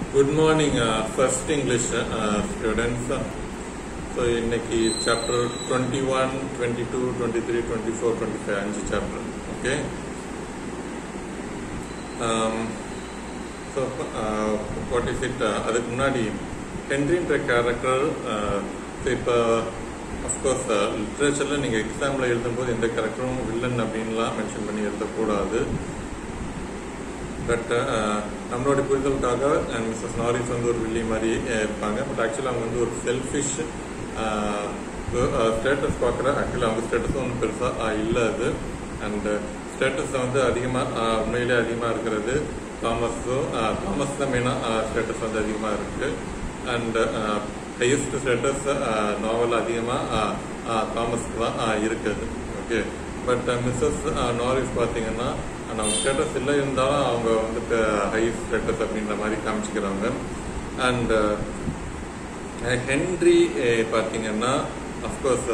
good morning first English students so இன்னைக்கு chapter twenty one twenty two twenty three twenty four twenty five அஞ்சு chapter okay so what is it அதுக்கு முன்னாடி ஹென்ரின்ற character இப்போ of course லிட்ரேச்சரில் நீங்கள் எக்ஸாமில் எழுதும்போது எந்த கேரக்டரும் வில்லன் அப்படின்லாம் மென்ஷன் பண்ணி எழுதக்கூடாது பட் நம்மளோட புரிதலுக்காக மிஸ்ஸஸ் நாரிஸ் வந்து ஒரு வில்லி மாதிரி இருப்பாங்க பட் ஆக்சுவலாக அவங்க வந்து ஒரு செல்ஃபிஷ் ஸ்டேட்டஸ் பார்க்குற ஆக்சுவலாக அவங்க ஸ்டேட்டஸும் ஒன்றும் பெருசாக இல்லை அது அண்ட் ஸ்டேட்டஸ் வந்து அதிகமாக உண்மையிலே அதிகமாக இருக்கிறது தாமஸும் தாமஸ் தான் மெயினாக ஸ்டேட்டஸ் வந்து அதிகமாக இருக்குது அண்ட் ஹையஸ்ட் ஸ்டேட்டஸ் நாவல் அதிகமாக தாமஸ்க்கு தான் இருக்குது ஓகே பட் மிஸ்ஸஸ் நாரிஸ் பார்த்தீங்கன்னா நம்ம ஸ்டேட்டஸ் இல்லை இருந்தாலும் அவங்க வந்து ஹை ஸ்டேட்டஸ் அப்படின்ற மாதிரி காமிச்சிக்கிறாங்க அண்ட் ஹென்ரி பார்த்தீங்கன்னா அஃப்கோர்ஸ்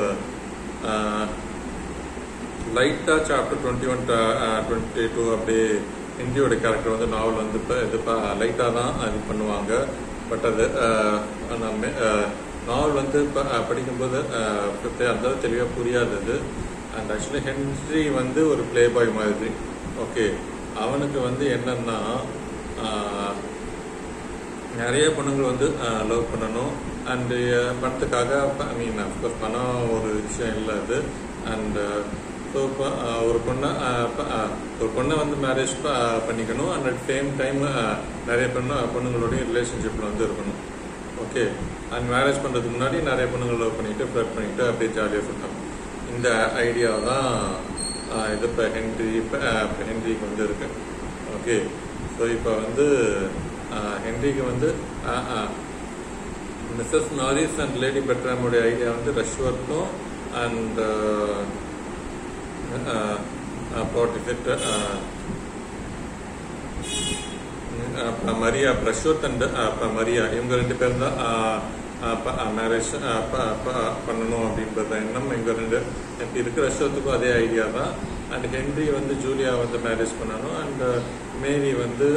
லைட்டாக chapter twenty one twenty two அப்படியே ஹிந்தியோட கேரக்டர் வந்து நாவல் வந்து இப்போ இது லைட்டாக தான் இது பண்ணுவாங்க பட் அது நம்ம நாவல் வந்து இப்போ படிக்கும்போது அந்த தெளிவாக புரியாதது அண்ட் ஆக்சுவலி ஹென்ரி வந்து ஒரு பிளே பாய் மாதிரி ஓகே அவனுக்கு வந்து என்னன்னா நிறைய பொண்ணுங்கள் வந்து லவ் பண்ணணும் அண்டு பணத்துக்காக ஐ மீன் அஃப்கோர்ஸ் பணம் ஒரு விஷயம் இல்லை அது அண்டு ஸோ இப்போ ஒரு பொண்ணை ஒரு பொண்ணை வந்து மேரேஜ் பண்ணிக்கணும் அண்ட் அட் சேம் டைம் நிறைய பொண்ணு பொண்ணுங்களுடைய ரிலேஷன்ஷிப்பில் வந்து இருக்கணும் ஓகே அண்ட் மேரேஜ் பண்ணுறதுக்கு முன்னாடி நிறைய பொண்ணுங்களை லவ் பண்ணிட்டு ஃப்ளட் பண்ணிட்டு அப்படியே ஜாலியாக சுட்டோம் இந்த ஐடியா தான் இது இப்போ ஹென்ரி இப்போ ஹென்ரிக்கு வந்து இருக்கு ஓகே ஸோ இப்போ வந்து ஹென்ரிக்கு வந்து மிஸ்ஸஸ் நாரிஸ் அண்ட் லேடி பெட்ராமுடைய ஐடியா வந்து ரஷ்வர்த்தும் அண்ட் இட் மரியா பிரஷோத் அண்ட் மரியா இவங்க ரெண்டு பேரும் தான் மேரேஜ் பண்ணணும் அப்படின்றது எண்ணம் இவங்க ரெண்டு எனக்கு இருக்கிற வருஷத்துக்கும் அதே ஐடியா தான் அண்ட் ஹென்ரி வந்து ஜூலியா வந்து மேரேஜ் பண்ணணும் அண்ட் மேரி வந்து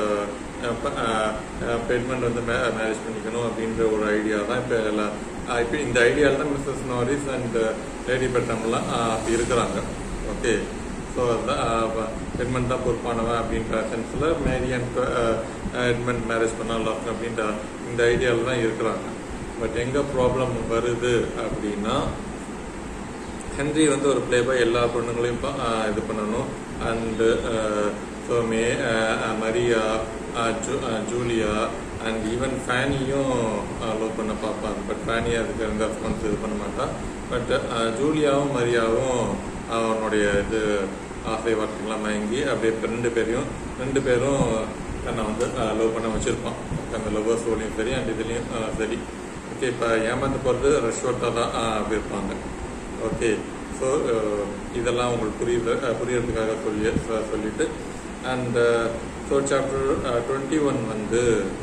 பெட்மண்ட் வந்து மேரேஜ் பண்ணிக்கணும் அப்படின்ற ஒரு ஐடியா தான் இப்போ எல்லாம் இப்போ இந்த ஐடியாவில் தான் மிஸ்ஸஸ் நாரிஸ் அண்ட் லேடி பெட்ரம்லாம் அப்படி இருக்கிறாங்க ஓகே ஸோ அதுதான் எட்மண்ட் தான் பொறுப்பானவன் அப்படின்ற சென்ஸில் மேரி அண்ட் எட்மண்ட் மேரேஜ் பண்ணலாம் அப்படின்ற இந்த ஐடியாவில் தான் இருக்கிறாங்க பட் எங்கே ப்ராப்ளம் வருது அப்படின்னா ஹென்ரி வந்து ஒரு பிளே பாய் எல்லா பொண்ணுங்களையும் இது பண்ணணும் அண்டு ஸோ மே மரியா ஜூலியா அண்ட் ஈவன் ஃபேனியும் லவ் பண்ண பார்ப்பாங்க பட் ஃபேனி அதுக்கு எந்த ரெஸ்பான்ஸ் இது பண்ண மாட்டான் பட் ஜூலியாவும் மரியாவும் அவனுடைய இது ஆசை வார்த்தைகள்லாம் மயங்கி அப்படியே ரெண்டு பேரையும் ரெண்டு பேரும் தன்னை வந்து லவ் பண்ண வச்சுருப்பான் அந்த லவ்வர்ஸ் சோலையும் சரி அண்ட் இதுலேயும் சரி ஓகே இப்போ ஏமாந்து போகிறது ரஷ்வர்ட்டாக தான் இருப்பாங்க ஓகே ஸோ இதெல்லாம் உங்களுக்கு புரியுது புரியறதுக்காக சொல்லி சொல்லிட்டு and so chapter twenty one வந்து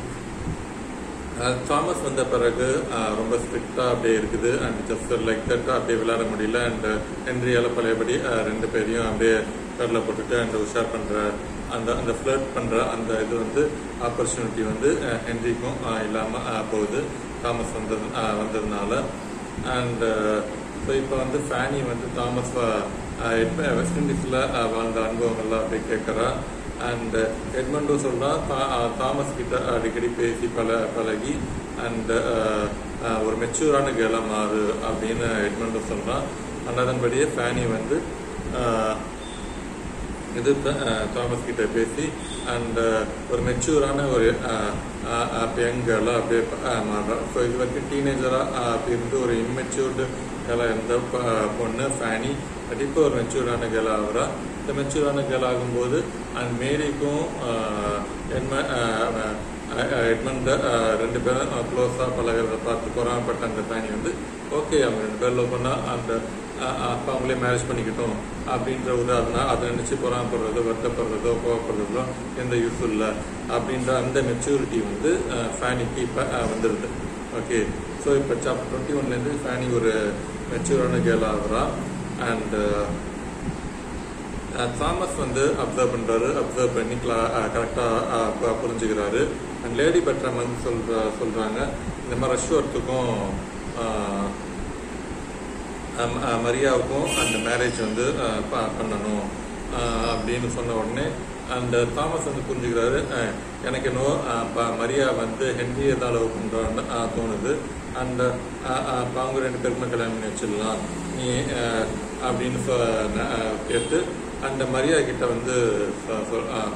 தாமஸ் வந்த பிறகு ரொம்ப ஸ்ட்ரிக்டாக அப்படியே இருக்குது அண்ட் ஜஸ்ட் லைக் தட் அப்படியே விளையாட முடியல அண்ட் ஹென்ரியால் பழையபடி ரெண்டு பேரையும் அப்படியே கடலை போட்டுட்டு அண்ட் உஷார் பண்ணுற அந்த அந்த ஃப்ளட் பண்ணுற அந்த இது வந்து ஆப்பர்ச்சுனிட்டி வந்து ஹென்ரிக்கும் இல்லாமல் போகுது தாமஸ் வந்தது வந்ததுனால அண்ட் ஸோ இப்போ வந்து ஃபேனி வந்து தாமஸ் வெஸ்ட் இண்டீஸில் வாழ்ந்த அனுபவங்கள்லாம் அப்படி கேட்குறா அண்ட் எட்மண்டோ சொல்கிறான் தாமஸ் கிட்ட அடிக்கடி பேசி பல பழகி அண்ட் ஒரு மெச்சூரான கேளாக மாறு அப்படின்னு எட்மண்டோ சொல்கிறான் அதன்படியே ஃபேனி வந்து இது தாமஸ் கிட்ட பேசி அண்ட் ஒரு மெச்சூரான ஒரு யங் கேர்ளாக அப்படியே மாறுறா ஸோ இது வரைக்கும் டீனேஜராக அப்படி இருந்து ஒரு இம்மெச்சூர்டு கேளாக இருந்த பொண்ணு ஃபேனி பட் இப்போ ஒரு மெச்சூரான கேளாக ஆகுறா இந்த மெச்சூரான கேள் ஆகும்போது அண்ட் மேரிக்கும் எட்மண்ட் ரெண்டு பேரும் க்ளோஸாக பழகிறத பார்த்து பொறாமப்பட்ட அந்த ஃபேனி வந்து ஓகே அவங்க ரெண்டு பேர் லவ் பண்ணால் அந்த அப்பா அவங்களே மேரேஜ் பண்ணிக்கிட்டோம் அப்படின்ற ஒரு அதனால் அதை நினச்சி பொறாமப்படுறதோ வருத்தப்படுறதோ கோவப்படுறதோ எந்த யூஸ் இல்லை அப்படின்ற அந்த மெச்சூரிட்டி வந்து ஃபேனிக்கு இப்போ வந்துடுது ஓகே ஸோ இப்போ சாப்டர் டுவெண்ட்டி ஒன்லேருந்து ஃபேனி ஒரு மெச்சூரான கேள் ஆகுறா அண்ட் தாமஸ் வந்து அப்சர்வ் பண்றாரு அப்சர்வ் பண்ணி கரெக்டாக புரிஞ்சுக்கிறாரு அண்ட் லேடி பெட்ரம் வந்து சொல்ற சொல்றாங்க இந்த மாதிரி ரஷ்வர்த்துக்கும் மரியாவுக்கும் அந்த மேரேஜ் வந்து அஹ், ப- பண்ணணும் அஹ், அப்படின்னு சொன்ன உடனே அந்த தாமஸ் வந்து புரிஞ்சுக்கிறாரு அஹ், எனக்கு என்னவோ அஹ், ப- மரியா வந்து ஹென்ரியை தான் லவ் பண்ணுறான்னு தோணுது அந்த அஹ், அஹ், அப்ப அவங்க ரெண்டு பேருக்குமே கல்யாணம் பண்ணி வச்சிடலாம் நீ அஹ், அப்படின்னு சொ- அஹ், கேட்டு அந்த மரியா கிட்ட வந்து சொ- சொ- அஹ்,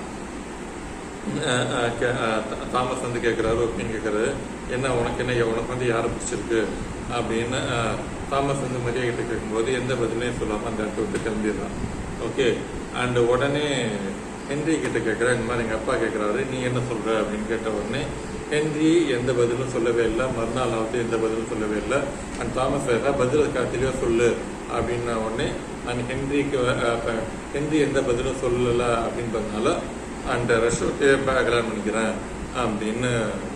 அஹ் அஹ் கே- அஹ் த- தாமஸ் வந்து கேட்குறாரு ஒப்பீனியன் கேட்குறாரு என்ன உனக்கு என்ன உனக்கு வந்து யாரை பிடிச்சிருக்கு அப்படின்னு அஹ், தாமஸ் வந்து மரியா கிட்ட கேட்கும்போது எந்த பதிலையும் சொல்லாமல் அந்த இடத்த விட்டு கிளம்பிடுறான் ஓகே அண்ட் உடனே ஹென்றி கிட்ட கேட்குறேன் இந்த மாதிரி எங்கள் அப்பா கேட்குறாரு நீ என்ன சொல்ற அப்படின்னு கேட்ட உடனே ஹென்றி எந்த பதிலும் சொல்லவே இல்லை மறுநாள் ஆகுது எந்த பதிலும் சொல்லவே இல்லை அண்ட் தாமஸ் ஏதாவது பதில் தெளிவாக சொல்லு அப்படின்ன உடனே அண்ட் ஹென்ரிக்கு அஹ், அப்ப ஹென்றி எந்த பதிலும் சொல்லலை அப்படின்றதுனால அண்ட் ரஷ்வத்தையே கல்யாணம் பண்ணிக்கிறேன் அப்படின்னு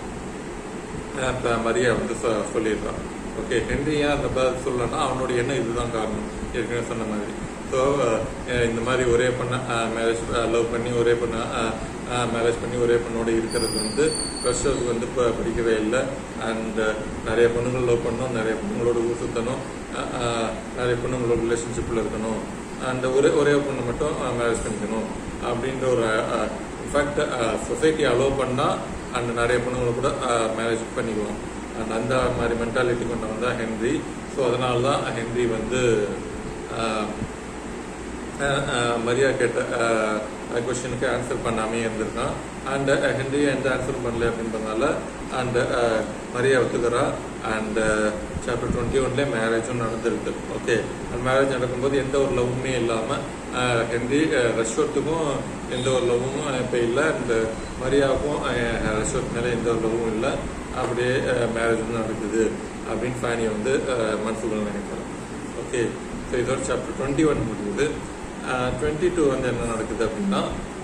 அஹ், இப்ப மரியா வந்து சொ- சொல்லிடுறான் ஓகே ஹென்றி ஏன் அந்த பதில் சொல்லலன்னா அவனோட எண்ணம் இதுதான் காரணம் ஏற்கனவே சொன்ன மாதிரி ஸோ இந்த மாதிரி ஒரே பொண்ணை மேரேஜ் லவ் பண்ணி ஒரே பொண்ணை மேரேஜ் பண்ணி ஒரே பொண்ணோட இருக்கிறது வந்து ரஷ்யத்துக்கு வந்து இப்போ பிடிக்கவே இல்லை அண்ட் நிறைய பொண்ணுங்கள் லவ் பண்ணணும் நிறைய பொண்ணுங்களோட ஊர் சுற்றணும் அஹ், அஹ், நிறைய பொண்ணுங்களோட ரிலேஷன்ஷிப்பில் இருக்கணும் அண்ட் ஒரே ஒரே பொண்ணை மட்டும் மேரேஜ் பண்ணிக்கணும் அப்படின்ற ஒரு இன்ஃபேக்ட் சொசைட்டி அலோவ் பண்ணால் அண்ட் நிறைய பொண்ணுங்களை கூட மேரேஜ் பண்ணிக்குவோம் அண்ட் அந்த மாதிரி மென்டாலிட்டி கொண்டவன் தான் ஹென்றி ஸோ அதனால தான் ஹென்றி வந்து அஹ், அஹ், அஹ், மரியா கேட்ட கொஸ்டினுக்கு ஆன்சர் பண்ணாமே இருந்திருக்கான் அண்ட் ஹென்றி எந்த ஆன்சரும் பண்ணல அப்படின்றதுனால அண்ட் மரியா ஒத்துக்கிறா அண்ட் சாப்டர் டுவெண்ட்டி ஒன்லேயே மேரேஜும் நடந்திருக்கு ஓகே அந்த மேரேஜ் நடக்கும்போது எந்த ஒரு லவ்வுமே இல்லாமல் ஹென்றி ரஷ்வத்துக்கும் எந்த ஒரு லவ்வும் இப்போ இல்லை அண்ட் மரியாவுக்கும் ரஷ்வத் மேலே எந்த ஒரு லவ்வும் இல்லை அப்படியே மேரேஜ் நடக்குது அப்படின்னு ஃபேனி வந்து அஹ், மனசுக்குள்ள நினைக்கிறேன் ஓகே ஸோ இதோட சாப்டர் டுவெண்ட்டி ஒன் முடியுது டுவெண்ட்டி டூ வந்து என்ன நடக்குது அப்படின்னா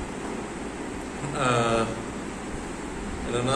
ஆஹ், என்னன்னா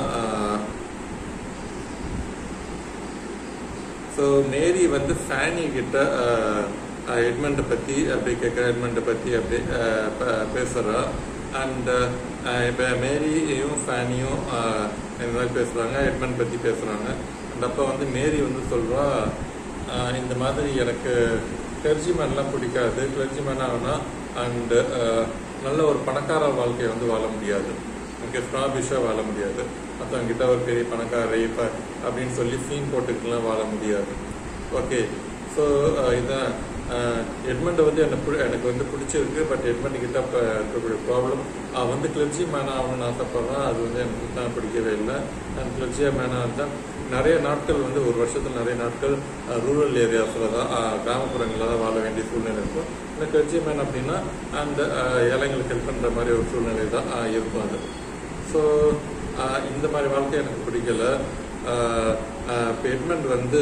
ஸோ மேரி வந்து ஃபேனி கிட்ட எட்மண்டை பற்றி அப்படி கேட்குற எட்மண்டை பற்றி அப்படி ஆஹ், ப- பேசுறா அண்ட் இப்போ மேரியும் ஃபேனியும் ஆஹ், இந்த மாதிரி பேசுகிறாங்க எட்மண்ட் பற்றி பேசுகிறாங்க அந்த அப்போ வந்து மேரி வந்து சொல்கிறா இந்த மாதிரி எனக்கு கிளர்ஜிமேன்லாம் பிடிக்காது கிளர்ஜிமேன் ஆகுனா அண்டு நல்ல ஒரு பணக்கார வாழ்க்கையை வந்து வாழ முடியாது இங்கே ஸ்னாபிஷாக வாழ முடியாது மற்றவங்க கிட்ட ஒரு பெரிய பணக்காரரை இப்போ அப்படின்னு சொல்லி சீன் போட்டுக்கலாம் வாழ முடியாது ஓகே ஸோ இதான் எட்மண்டை வந்து எனக்கு பிடி- எனக்கு வந்து பிடிச்சிருக்கு பட் எட்மண்ட் கிட்ட இப்போ இருக்கக்கூடிய ப்ராப்ளம் அவன் வந்து கிளர்ச்சி மேனாக ஆகணும்னு ஆசைப்படுறான் அது வந்து எனக்கு தான் பிடிக்கவே இல்லை அந்த கிளர்ச்சியாக மேனாக இருந்தால் நிறைய நாட்கள் வந்து ஒரு வருஷத்துல நிறைய நாட்கள் ரூரல் ஏரியாஸில் தான் அஹ், கிராமப்புறங்களில் தான் வாழ வேண்டிய சூழ்நிலை இருக்கும் இந்த கிளர்ச்சி மேன் அப்படின்னா அந்த அஹ், ஏழைங்களுக்கு ஹெல்ப் பண்ணுற மாதிரி ஒரு சூழ்நிலை தான் அஹ், இருக்கும் அது ஸோ இந்த மாதிரி வாழ்க்கை எனக்கு பிடிக்கல இப்போ எட்மண்ட் வந்து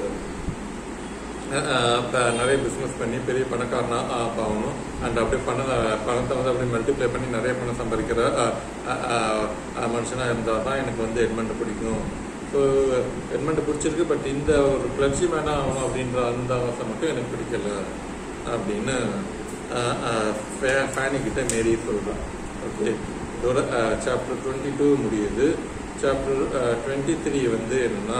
அஹ் அஹ் இப்ப நிறைய பிஸ்னஸ் பண்ணி பெரிய பணக்காரனா ஆஹ் ஆகணும் அண்ட் அப்படியே பண பணத்தை வந்து அப்படியே மல்டிப்ளை பண்ணி நிறைய பணம் சம்பாதிக்கிற அஹ், அஹ், அஹ், அஹ் மனுஷனா இருந்தால் தான் எனக்கு வந்து எட்மண்ட் பிடிக்கும் ஸோ எட்மண்ட் பிடிச்சிருக்கு பட் இந்த ஒரு கிளர்ச்சி மேனா ஆகணும் அப்படின்ற அந்த ஆசை மட்டும் எனக்கு பிடிக்கல அப்படின்னு அஹ், அஹ், ஃபே- ஃபேனி கிட்ட மேரி சொல்றான் ஓகே இதோட சாப்டர் டுவெண்ட்டி டூ முடியுது சாப்டர் டுவெண்ட்டி த்ரீ வந்து என்னன்னா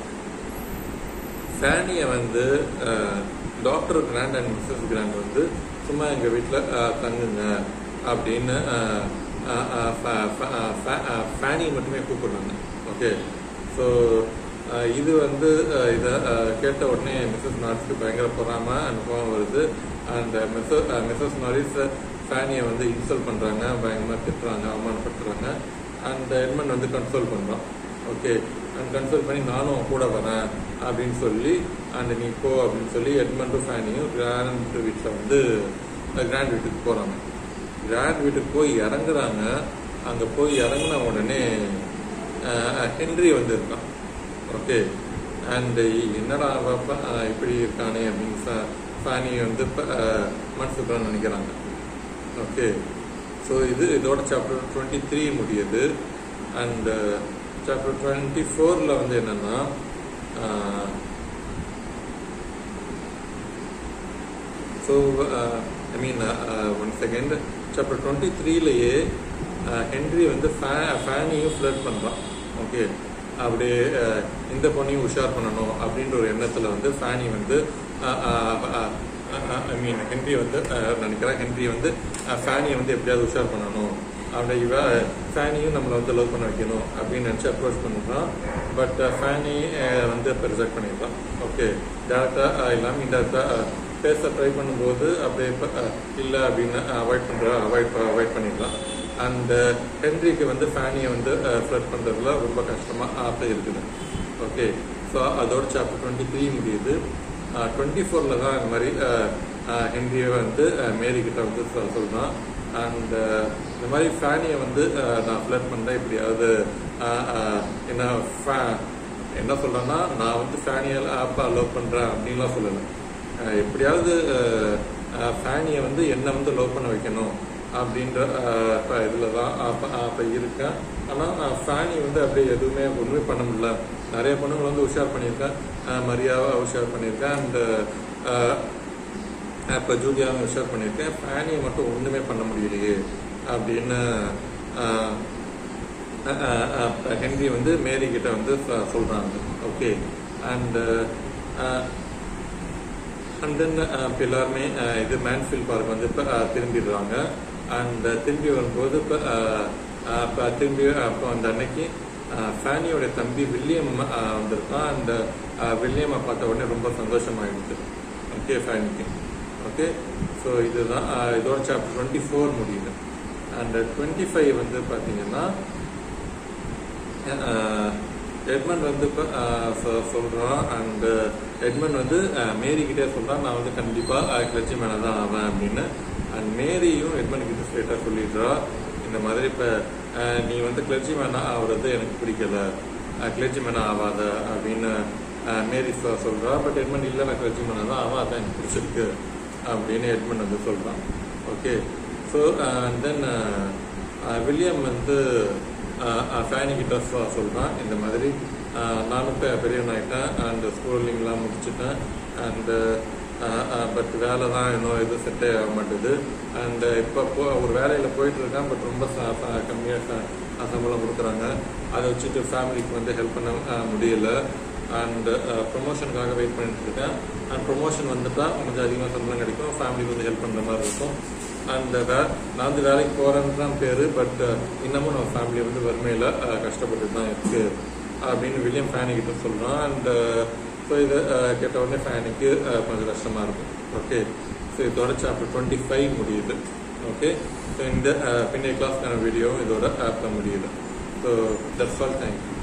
ஃபேனியை வந்து doctor Grant and Mrs Grant வந்து சும்மா எங்கள் வீட்டில் தங்குங்க அப்படின்னு அஹ், அஹ், அஹ், ஃப- ஃப- அஹ், ஃப- அஹ், ஃபேனியை மட்டுமே கூப்பிடுறாங்க ஓகே ஸோ இது வந்து அஹ், இதை அஹ், கேட்ட உடனே மிஸ்ஸஸ் நாரிஸ்க்கு பயங்கர பொறாம அனுபவம் வருது அண்ட் மிஸ்ஸஸ் மிஸ்ஸஸ் நாரிஸ் ஃபேனியை வந்து இன்சல்ட் பண்ணுறாங்க பயங்கரமாக திட்டுறாங்க அவமானப்படுத்துறாங்க அண்ட் எட்மண்ட் வந்து கன்சோல் பண்ணுறான் ஓகே அண்ட் கன்சல்ட் பண்ணி நானும் உன் கூட வரேன் அப்படின்னு சொல்லி அண்ட் நீ போ அப்படின்னு சொல்லி எட்மண்டும் ஃபேனியும் கிராண்ட் வீட்டில் வந்து கிராண்ட் வீட்டுக்கு போகிறாங்க கிராண்ட் வீட்டுக்கு போய் இறங்குறாங்க அங்கே போய் இறங்குன உடனே அஹ், ஹென்றி வந்து இருக்கான் ஓகே அண்ட் என்னடா அவ ப- அஹ், இப்படி இருக்கானே அப்படின்னு ஃப- ஃபேனி வந்து மனசுக்குள்ள நினைக்கிறாங்க ஓகே ஸோ இது இதோட சாப்டர் டுவெண்ட்டி த்ரீ முடியுது அண்ட் சாப்டர் டுவெண்ட்டி ஃபோரில் வந்து என்னன்னா so I mean one second chapter twenty த்ரீலேயே ஹென்ரி வந்து ஃபே- ஃபேனியும் ஃப்ளட் பண்ணுறான் ஓகே அப்படியே அஹ், இந்த பொண்ணையும் உஷார் பண்ணணும் அப்படின்ற ஒரு எண்ணத்தில் வந்து ஃபேனி வந்து ஐ மீன் ஹென்றி வந்து அஹ், நினைக்கிறேன் ஹென்றி வந்து அஹ், ஃபேனியை வந்து எப்படியாவது உஷார் பண்ணணும் அப்படி இவ ஃபேனியும் நம்மளை வந்து லவ் பண்ண வைக்கணும் அப்படின்னு நினச்சி அப்ரோச் பண்ணுறான் பட் ஃபேனி அஹ், வந்து இப்போ ரிஜெக்ட் பண்ணிடுறான் ஓகே டேரக்டாக இல்லாமல் இன்டெரக்டாக பேச ட்ரை பண்ணும்போது அப்படியே இல்லை அப்படின்னு அவாய்ட் பண்ணுற அவாய்ட் அவாய்ட் பண்ணிடலாம் அண்ட் ஹென்ரிக்கு வந்து ஃபேனியை வந்து ஃப்ளட் பண்ணுறதுல ரொம்ப கஷ்டமாக ஆசை இருக்குது ஓகே ஸோ அதோட சாப்டர் டுவெண்ட்டி த்ரீ முடியுது டுவெண்ட்டி ஃபோரில் தான் இந்த மாதிரி ஹென்ரியை வந்து அஹ், மேரி கிட்ட வந்து சொ- சொல்றான் அண்ட் இந்த மாதிரி ஃபேனியை வந்து அஹ், நான் ஃப்ளட் பண்ணேன் இப்படியாவது அஹ், அஹ், என்ன fa- என்ன சொல்றேன்னா நான் வந்து ஃபேனியை அப்பா லவ் பண்ணுறேன் அப்படின்லாம் சொல்லலை அஹ் எப்படியாவது ஃபேனியை வந்து என்னை வந்து லவ் பண்ண வைக்கணும் அப்படின்ற இதில் தான் அப்போ அப்போ இருக்கேன் ஆனால் ஃபேனி வந்து அப்படியே எதுவுமே ஒன்றுமே பண்ண முடியல நிறைய பொண்ணுங்களை வந்து உஷார் பண்ணியிருக்கேன் அஹ் மரியாவை உஷார் பண்ணியிருக்கேன் அண்ட் இப்போ ஜூலியாவை உஷார் பண்ணியிருக்கேன் ஃபேனியை மட்டும் ஒன்றுமே பண்ண முடியலையே அப்படின்னு அஹ், அஹ், அஹ், அஹ், ஹென்றி வந்து மேரி கிட்ட வந்து சொ- சொல்றாங்க ஓகே அண்ட் அண்ட் தென் இப்போ எல்லாருமே அஹ், இது மேன்ஃபீல்ட் பார்க் வந்து இப்போ திரும்பிடுறாங்க அண்ட் திரும்பி வரும்போது இப்போ இப்போ திரும்பி அப்போ அந்த அன்னைக்கு அஹ், ஃபேனியோட தம்பி வில்லியம் அஹ், வந்திருக்கான் அண்ட் வில்லியமை பார்த்த உடனே ரொம்ப சந்தோஷமாயிடுச்சு ஓகே ஃபேனிக்கு ஓகே ஸோ இதுதான் அஹ், இதோட சாப்டர் டுவெண்ட்டி ஃபோர் முடியுது அண்ட் டுவெண்ட்டி ஃபைவ் வந்து பார்த்தீங்கன்னா எட்மண்ட் வந்து இப்போ சொல்கிறான் அண்ட் எட்மண்ட் வந்து அஹ், மேரி கிட்டே சொல்கிறான் நான் வந்து கண்டிப்பாக கிளச்சி மேலே தான் ஆவேன் அப்படின்னு அண்ட் மேரியும் எட்மண்ட் கிட்ட ஸ்ட்ரெயிட்டாக சொல்லிடுறா இந்த மாதிரி இப்போ நீ வந்து கிளர்ச்சி மேனா ஆகுறது எனக்கு பிடிக்கல கிளர்ச்சி மேனா ஆகாத அப்படின்னு அஹ், மேரி சொ- சொல்றா பட் எட்மண்ட் இல்லை நான் கிளர்ச்சி மேனா தான் ஆவா அதான் எனக்கு பிடிச்சிருக்கு அப்படின்னு எட்மண்ட் வந்து சொல்கிறான் ஓகே ஸோ தென் வில்லியம் வந்து ஃபேனி கிட்ட சொ- சொல்றான் இந்த மாதிரி அஹ், நானும் இப்போ பெரியவனாயிட்டேன் அண்ட் ஸ்கூலிங்லாம் முடிச்சுட்டேன் அண்டு பட் வேலை தான் இன்னும் எதுவும் செட்டே ஆக மாட்டேது அண்ட் இப்போ போ ஒரு வேலையில் போயிட்டு இருக்கேன் பட் ரொம்ப கம்மியாக சம்பளம் கொடுக்குறாங்க அதை வச்சுட்டு ஃபேமிலிக்கு வந்து ஹெல்ப் பண்ண அஹ், முடியல அண்ட் ப்ரொமோஷனுக்காக வெயிட் பண்ணிட்டு இருக்கேன் அண்ட் ப்ரொமோஷன் வந்துட்டா கொஞ்சம் அதிகமாக சம்பளம் கிடைக்கும் ஃபேமிலிக்கு வந்து ஹெல்ப் பண்ணுற மாதிரி இருக்கும் அண்ட் வே நான் வந்து வேலைக்கு போகிறேன்னு தான் பேர் பட் இன்னமும் நம்ம ஃபேமிலி வந்து வறுமையில் கஷ்டப்பட்டு தான் இருக்கு அப்படின்னு வில்லியம் ஃபேனி கிட்ட சொல்கிறான் அண்ட் ஸோ இதை அஹ், கேட்ட உடனே ஃபேனுக்கு கொஞ்சம் கஷ்டமாக இருக்கும் ஓகே ஸோ இதோட சாப்டர் டுவெண்ட்டி ஃபைவ் முடியுது ஓகே ஸோ இந்த பின்னைய கிளாஸ்க்கான வீடியோவும் இதோட ஆப்பில் முடியுது ஸோ தட்ஸ் ஆல் தேங்க்யூ